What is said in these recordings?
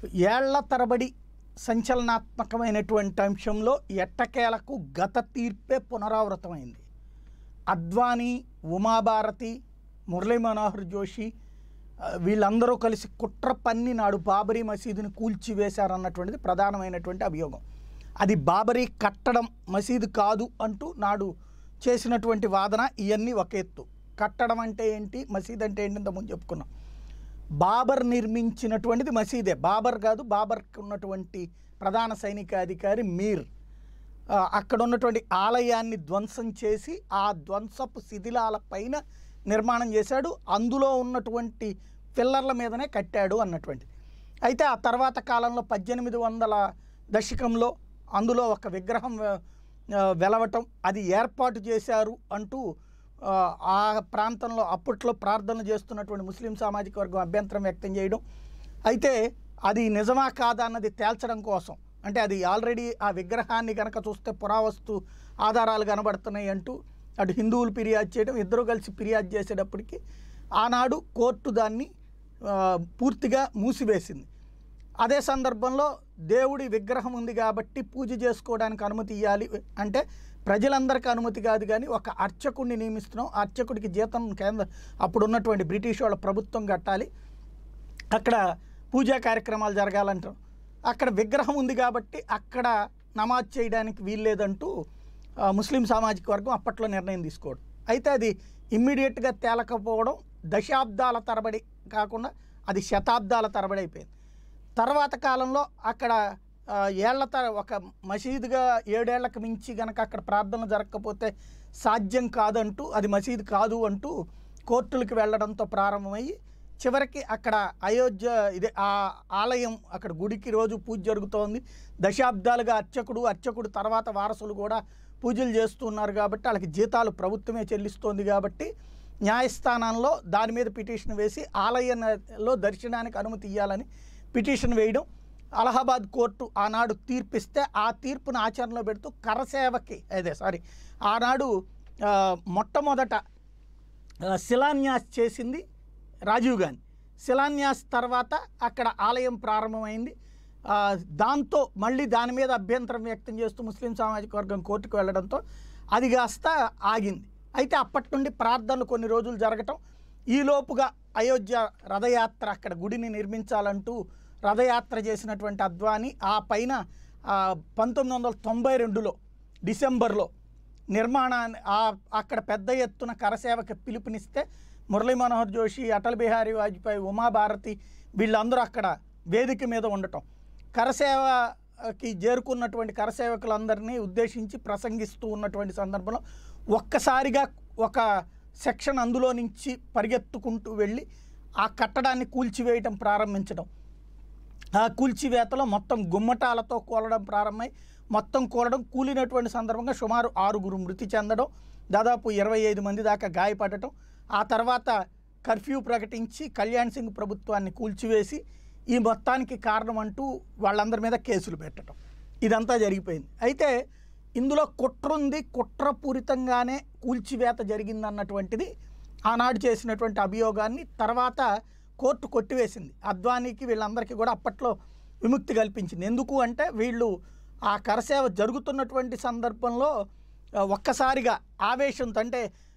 ఏళ్ల తరబడి సంచలనాత్మకమైనటువంటి అంశంలో ఎట్టకేలకు గత తీర్పే పునరావృతమైంది అద్వానీ ఉమాభారతి మురళీ మనోహర్ జోషి ఆ, వీళ్ళందరూ కలిసి కుట్ర పన్ని నాడు బాబరీ మసీదుని కూల్చివేశారన్నటువంటిది ప్రధానమైనటువంటి అభియోగం అది బాబరీ కట్టడం మసీదు కాదు అంటూ నాడు చేసినటువంటి వాదన ఇవన్నీ ఒక ఎత్తు కట్టడం అంటే ఏంటి మసీద్ అంటే ఏంటి ఇంతకుముందు చెప్పుకున్నాం బాబర్ నిర్మించినటువంటిది మసీదే బాబర్ కాదు బాబర్కి ఉన్నటువంటి ప్రధాన సైనికాధికారి మీర్ ఆ, అక్కడ ఉన్నటువంటి ఆలయాన్ని ధ్వంసం చేసి ఆ ధ్వంసపు శిథిలాల పైన నిర్మాణం చేశాడు అందులో ఉన్నటువంటి పిల్లర్ల మీదనే కట్టాడు అన్నటువంటిది అయితే ఆ తర్వాత కాలంలో పద్దెనిమిది వందల దశకంలో అందులో ఒక విగ్రహం వె- ఆ, వెలవటం అది ఏర్పాటు చేశారు అంటూ ఆ, ఆ ప్రాంతంలో అప్పట్లో ప్రార్థనలు చేస్తున్నటువంటి ముస్లిం సామాజిక వర్గం అభ్యంతరం వ్యక్తం చేయడం అయితే అది నిజమా కాదా అన్నది తేల్చడం కోసం అంటే అది ఆల్రెడీ ఆ విగ్రహాన్ని కనుక చూస్తే పురావస్తు ఆధారాలు కనబడుతున్నాయి అంటూ అటు హిందువులు ఫిర్యాదు చేయడం ఇద్దరు కలిసి ఫిర్యాదు చేసేటప్పటికి ఆనాడు కోర్టు దాన్ని ఆ, పూర్తిగా మూసివేసింది అదే సందర్భంలో దేవుడి విగ్రహం ఉంది కాబట్టి పూజ చేసుకోవడానికి అనుమతి ఇవ్వాలి అంటే ప్రజలందరికీ అనుమతి కాదు కానీ ఒక అర్చకుడిని నియమిస్తున్నాం ఆ అర్చకుడికి జీతం కేంద్ర అప్పుడు ఉన్నటువంటి బ్రిటిష్ వాళ్ళ ప్రభుత్వం కట్టాలి అక్కడ పూజా కార్యక్రమాలు జరగాలంటాం అక్కడ విగ్రహం ఉంది కాబట్టి అక్కడ నమాజ్ చేయడానికి వీల్లేదంటూ ఆ, ముస్లిం సామాజిక వర్గం అప్పట్లో నిర్ణయం తీసుకోవడం అయితే అది ఇమ్మీడియట్గా తేలకపోవడం దశాబ్దాల తరబడి కాకుండా అది శతాబ్దాల తరబడి అయిపోయింది తర్వాత కాలంలో అక్కడ ఆ, ఏళ్ల తర ఒక మసీదుగా ఏడేళ్లకు మించి గనక అక్కడ ప్రార్థనలు జరగకపోతే సాధ్యం కాదంటూ అది మసీదు కాదు అంటూ కోర్టులకు వెళ్ళడంతో ప్రారంభమయ్యి చివరికి అక్కడ అయోధ్య ఇదే ఆ ఆలయం అక్కడ గుడికి రోజు పూజ జరుగుతోంది దశాబ్దాలుగా అర్చకుడు అర్చకుడు తర్వాత వారసులు కూడా పూజలు చేస్తున్నారు కాబట్టి వాళ్ళకి జీతాలు ప్రభుత్వమే చెల్లిస్తోంది కాబట్టి న్యాయస్థానంలో దాని మీద పిటిషన్ వేసి ఆలయంలో దర్శనానికి అనుమతి ఇవ్వాలని పిటిషన్ వేయడం అలహాబాద్ కోర్టు ఆనాడు తీర్పిస్తే ఆ తీర్పును ఆచరణలో పెడుతూ కరసేవకి అదే సారీ ఆనాడు ఆ, మొట్టమొదట ఆ, శిలాన్యాస్ చేసింది రాజీవ్ గాంధీ శిలాన్యాస్ తర్వాత అక్కడ ఆలయం ప్రారంభమైంది ఆ, దాంతో మళ్ళీ దాని మీద అభ్యంతరం వ్యక్తం చేస్తూ ముస్లిం సామాజిక వర్గం కోర్టుకు వెళ్ళడంతో అది కాస్త ఆగింది అయితే అప్పటి నుండి ప్రార్థనలు కొన్ని రోజులు జరగటం ఈలోపుగా అయోధ్య రథయాత్ర అక్కడ గుడిని నిర్మించాలంటూ రథయాత్ర చేసినటువంటి అద్వాని ఆ పైన ఆ, పంతొమ్మిది వందల తొంభై రెండులో డిసెంబర్లో నిర్మాణాన్ని ఆ- అక్కడ పెద్ద ఎత్తున కరసేవకి పిలుపునిస్తే మురళీ మనోహర్ జోషి అటల్ బిహారీ వాజ్పేయి ఉమాభారతి వీళ్ళందరూ అక్కడ వేదిక మీద ఉండటం కరసేవకి చేరుకున్నటువంటి కరసేవకులందరినీ ఉద్దేశించి ప్రసంగిస్తూ ఉన్నటువంటి సందర్భంలో ఒక్కసారిగా ఒక సెక్షన్ అందులో నుంచి పరిగెత్తుకుంటూ వెళ్ళి ఆ కట్టడాన్ని కూల్చివేయటం ప్రారంభించడం ఆ కూల్చివేతలో మొత్తం గుమ్మటాలతో కూలడం ప్రారంభమై మొత్తం కూలడం కూలినటువంటి సందర్భంగా సుమారు ఆరుగురు మృతి చెందడం దాదాపు ఇరవై ఐదు మంది దాకా గాయపడటం ఆ తర్వాత కర్ఫ్యూ ప్రకటించి కళ్యాణ్ సింగ్ ప్రభుత్వాన్ని కూల్చివేసి ఈ మొత్తానికి కారణం అంటూ వాళ్ళందరి మీద కేసులు పెట్టడం ఇదంతా జరిగిపోయింది అయితే ఇందులో కుట్ర ఉంది కుట్రపూరితంగానే కూల్చివేత జరిగిందన్నటువంటిది ఆనాడు చేసినటువంటి అభియోగాన్ని తర్వాత కోర్టు కొట్టివేసింది అద్వానీకి వీళ్ళందరికీ కూడా అప్పట్లో విముక్తి కల్పించింది ఎందుకు అంటే వీళ్ళు ఆ కరసేవ జరుగుతున్నటువంటి సందర్భంలో ఆ, ఒక్కసారిగా ఆవేశంతో అంటే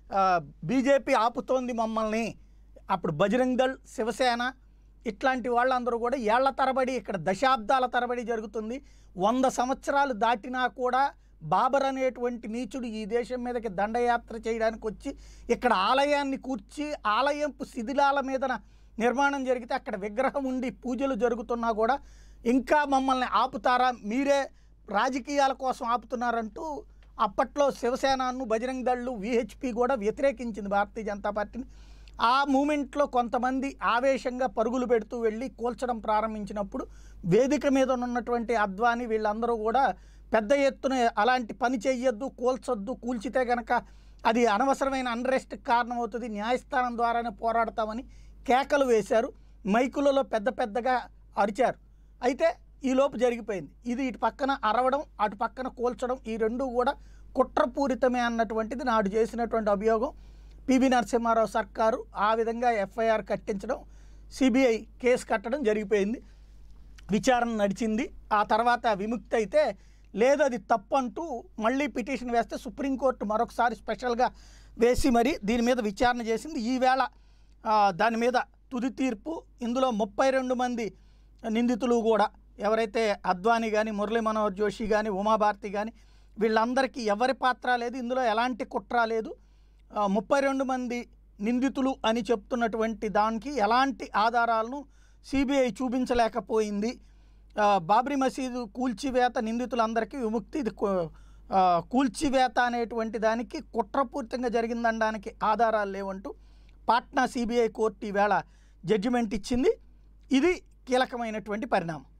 బీజేపీ ఆపుతోంది మమ్మల్ని అప్పుడు బజరంగ్ దళ్ శివసేన ఇట్లాంటి వాళ్ళందరూ కూడా ఏళ్ల తరబడి ఇక్కడ దశాబ్దాల తరబడి జరుగుతుంది వంద సంవత్సరాలు దాటినా కూడా బాబర్ అనేటువంటి నీచుడు ఈ దేశం మీదకి దండయాత్ర చేయడానికి వచ్చి ఇక్కడ ఆలయాన్ని కూర్చి ఆలయంపు శిథిలాల మీదన నిర్మాణం జరిగితే అక్కడ విగ్రహం ఉండి పూజలు జరుగుతున్నా కూడా ఇంకా మమ్మల్ని ఆపుతారా మీరే రాజకీయాల కోసం ఆపుతున్నారంటూ అప్పట్లో శివసేనను బజరంగ్ దళ్ళు విహెచ్పి కూడా వ్యతిరేకించింది భారతీయ జనతా పార్టీని ఆ మూమెంట్లో కొంతమంది ఆవేశంగా పరుగులు పెడుతూ వెళ్ళి కూల్చడం ప్రారంభించినప్పుడు వేదిక మీద ఉన్నటువంటి అద్వాని వీళ్ళందరూ కూడా పెద్ద ఎత్తున అలాంటి పని చెయ్యొద్దు కూల్చొద్దు కూల్చితే గనక అది అనవసరమైన అన్రెస్ట్కి కారణమవుతుంది న్యాయస్థానం ద్వారానే పోరాడతామని కేకలు వేశారు మైకులలో పెద్ద పెద్దగా అరిచారు అయితే ఈలోపు జరిగిపోయింది ఇది ఇటు పక్కన అరవడం అటు పక్కన కూల్చడం ఈ రెండు కూడా కుట్రపూరితమే అన్నటువంటిది నాడు చేసినటువంటి అభియోగం పివి నరసింహారావు సర్కారు ఆ విధంగా ఎఫ్ఐఆర్ కట్టించడం సిబిఐ కేసు కట్టడం జరిగిపోయింది విచారణ నడిచింది ఆ తర్వాత విముక్తి అయితే లేదు అది తప్పు అంటూ మళ్ళీ పిటిషన్ వేస్తే సుప్రీంకోర్టు మరొకసారి స్పెషల్గా వేసి మరి దీని మీద విచారణ చేసింది ఈవేళ ఆ, దాని మీద తుది తీర్పు ఇందులో ముప్పై రెండు మంది నిందితులు కూడా ఎవరైతే అద్వానీ కానీ మురళీ మనోహర్ జోషి కానీ ఉమాభారతి కానీ వీళ్ళందరికీ ఎవరి పాత్ర లేదు ఇందులో ఎలాంటి కుట్ర లేదు ముప్పై రెండు మంది నిందితులు అని చెప్తున్నటువంటి దానికి ఎలాంటి ఆధారాలను సిబిఐ చూపించలేకపోయింది ఆ, బాబ్రీ మసీదు కూల్చివేత నిందితులందరికీ విముక్తి ఇది కూ- ఆ, కూల్చివేత అనేటువంటి దానికి కుట్రపూరితంగా జరిగిందనడానికి ఆధారాలు లేవంటూ పాట్నా సిబిఐ కోర్టు ఈవేళ జడ్జిమెంట్ ఇచ్చింది ఇది కీలకమైనటువంటి పరిణామం